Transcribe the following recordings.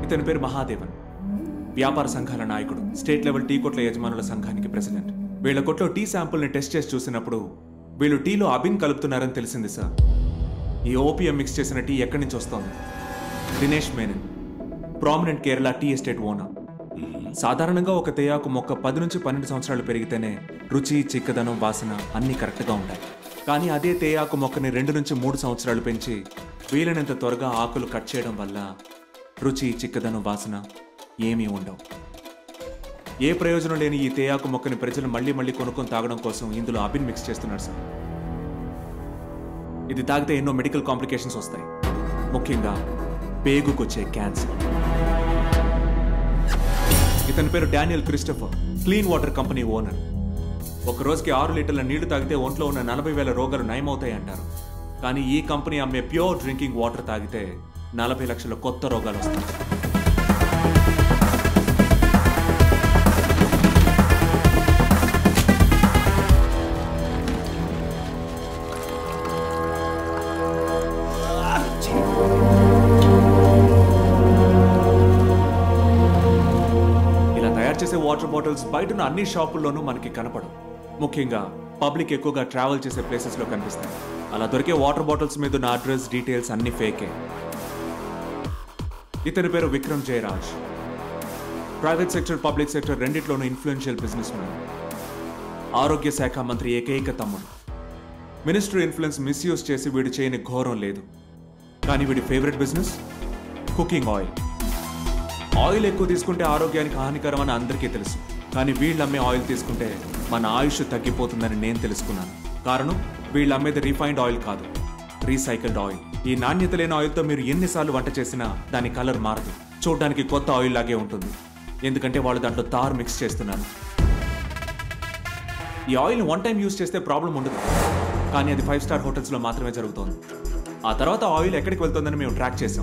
ఇతని పేరు మహాదేవన్ వ్యాపార సంఘాల నాయకుడు స్టేట్ లెవెల్ టీ కొట్ల యజమానుల సంఘానికి ప్రెసిడెంట్ వీళ్ళ కొట్లో టీ శాంపుల్ని టెస్ట్ చేసి చూసినప్పుడు వీళ్ళు టీలో అబిన్ కలుపుతున్నారని తెలిసింది సార్ ఈ ఓపియం మిక్స్ చేసిన టీ ఎక్కడి నుంచి వస్తోంది Dinesh Menon prominent Kerala tea estate owner సాధారణంగా ఒక తేయాకు మొక్క పది నుంచి పన్నెండు సంవత్సరాలు పెరిగితేనే రుచి చిక్కదనం వాసన అన్నీ కరెక్ట్గా ఉంటాయి కానీ అదే తేయాకు మొక్కని రెండు నుంచి మూడు సంవత్సరాలు పెంచి వీలైనంత త్వరగా ఆకులు కట్ చేయడం వల్ల రుచి చిక్కదనం వాసన ఏమీ ఉండవు ఏ ప్రయోజనం లేని ఈ తేయాకు మొక్కని ప్రజలు మళ్ళీ మళ్ళీ కొనుక్కొని తాగడం కోసం ఇందులో అబిన్ మిక్స్ చేస్తున్నారు సార్ ఇది తాగితే ఎన్నో మెడికల్ కాంప్లికేషన్స్ వస్తాయి ముఖ్యంగా పేగుకొచ్చే క్యాన్సర్ ఇతని పేరు Daniel Christopher clean water company owner ఒక రోజుకి ఆరు లీటర్ల నీళ్లు తాగితే ఒంట్లో ఉన్న నలభై వేల రోగాలు నయమవుతాయి అంటారు కానీ ఈ కంపెనీ అమ్మే ప్యూర్ డ్రింకింగ్ వాటర్ తాగితే నలభై లక్షల కొత్త రోగాలు వస్తాయి ఇలా తయారు చేసే వాటర్ బాటిల్స్ బయట ఉన్న అన్ని షాపుల్లోనూ మనకి కనపడవు ముఖ్యంగా పబ్లిక్ ఎక్కువగా ట్రావెల్ చేసే ప్లేసెస్లో కనిపిస్తాయి అలా దొరికే వాటర్ బాటిల్స్ మీద ఉన్న అడ్రస్ డీటెయిల్స్ అన్ని ఫేకే ఇతని పేరు Vikram Jayaraj private sector public sector రెండిట్లోనూ ఇన్ఫ్లుయెన్షియల్ బిజినెస్ మ్యాన్ ఆరోగ్య శాఖ మంత్రి ఏకైక తమ్ముడు మినిస్టర్ ఇన్ఫ్లుయెన్స్ మిస్యూజ్ చేసి వీడు చేయని ఘోరం లేదు కానీ వీడి favourite business cooking oil oil ఎక్కువ తీసుకుంటే ఆరోగ్యానికి హానికరం అని అందరికీ తెలుసు కానీ వీళ్ళు అమ్మే ఆయిల్ తీసుకుంటే మన ఆయుష్ తగ్గిపోతుందని నేను తెలుసుకున్నాను కారణం వీళ్ళు అమ్మేది రిఫైన్డ్ ఆయిల్ కాదు రీసైకిల్డ్ ఆయిల్ ఈ నాణ్యత లేని ఆయిల్తో మీరు ఎన్నిసార్లు వంట చేసినా దాని కలర్ మారదు చూడడానికి కొత్త ఆయిల్ లాగే ఉంటుంది ఎందుకంటే వాళ్ళు దాంట్లో తార్ మిక్స్ చేస్తున్నారు ఈ ఆయిల్ వన్ టైం యూస్ చేస్తే ప్రాబ్లం ఉండదు కానీ అది ఫైవ్ స్టార్ హోటల్స్లో మాత్రమే జరుగుతోంది ఆ తర్వాత ఆయిల్ ఎక్కడికి వెళ్తుందని మేము ట్రాక్ చేసాం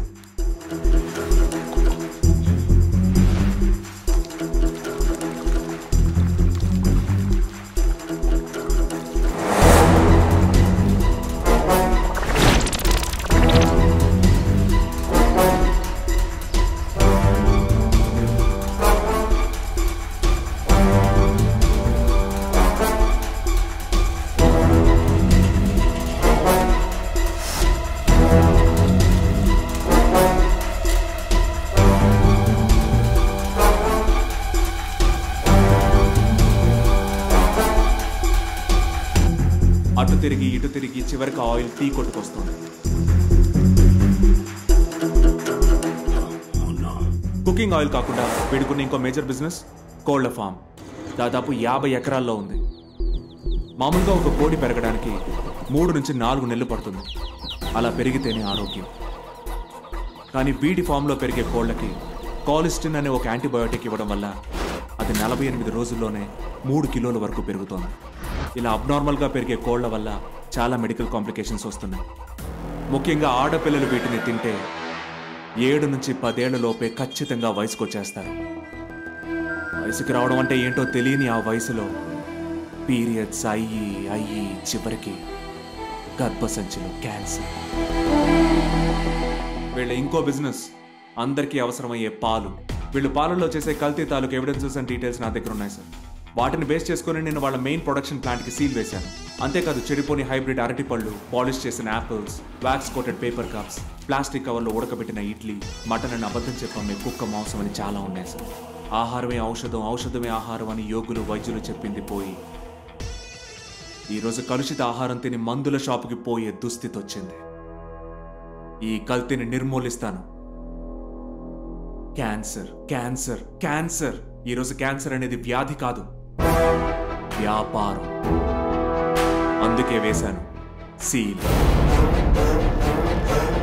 అటు తిరిగి ఇటు తిరిగి చివరికి ఆ ఆయిల్ టీ కొట్టుకొస్తుంది కుకింగ్ ఆయిల్ కాకుండా వీడుకున్న ఇంకో మేజర్ బిజినెస్ కోళ్ల ఫామ్ దాదాపు యాభై ఎకరాల్లో ఉంది మామూలుగా ఒక కోడి పెరగడానికి మూడు నుంచి నాలుగు నెలలు పడుతుంది అలా పెరిగితేనే ఆరోగ్యం కానీ వీడి ఫామ్లో పెరిగే కోళ్ళకి కాలిస్టిన్ అనే ఒక యాంటీబయోటిక్ ఇవ్వడం వల్ల అది నలభై ఎనిమిది రోజుల్లోనే మూడు కిలోల వరకు పెరుగుతోంది ఇలా అబ్నార్మల్గా పెరిగే కోళ్ల వల్ల చాలా మెడికల్ కాంప్లికేషన్స్ వస్తున్నాయి ముఖ్యంగా ఆడపిల్లలు వీటిని తింటే ఏడు నుంచి పదేళ్ల లోపే ఖచ్చితంగా వయసుకు వచ్చేస్తారు వయసుకి రావడం అంటే ఏంటో తెలియని ఆ వయసులో పీరియడ్స్ అయ్యి అయ్యి చివరికి గర్భసంచిలో క్యాన్సర్ వీళ్ళ ఇంకో బిజినెస్ అందరికీ అవసరమయ్యే పాలు వీళ్ళు పాలల్లో చేసే కల్తీ తాలూకు ఎవిడెన్సెస్ అండ్ డీటెయిల్స్ నా దగ్గర ఉన్నాయి సార్ వాటిని బేస్ చేసుకుని నేను వాళ్ళ మెయిన్ ప్రొడక్షన్ ప్లాంట్కి సీల్ వేశాను అంతేకాదు చెడిపోని హైబ్రిడ్ అరటిపళ్ళు పాలిష్ చేసిన apples wax coated paper cups plastic కవర్లో ఉడకబెట్టిన ఇడ్లీ మటన్ అని అబద్ధం చెప్పమ్మే కుక్క మాంసం అని చాలా ఉన్నాయి సార్ ఆహారమే ఔషధం ఔషధమే ఆహారం అని యోగులు వైద్యులు చెప్పింది పోయి ఈరోజు కలుషిత ఆహారం తిని మందుల షాపుకి పోయే దుస్థితి వచ్చింది ఈ కల్తీని నిర్మూలిస్తాను క్యాన్సర్ క్యాన్సర్ క్యాన్సర్ ఈరోజు క్యాన్సర్ అనేది వ్యాధి కాదు వ్యాపారం అందుకే వేశాను సీల్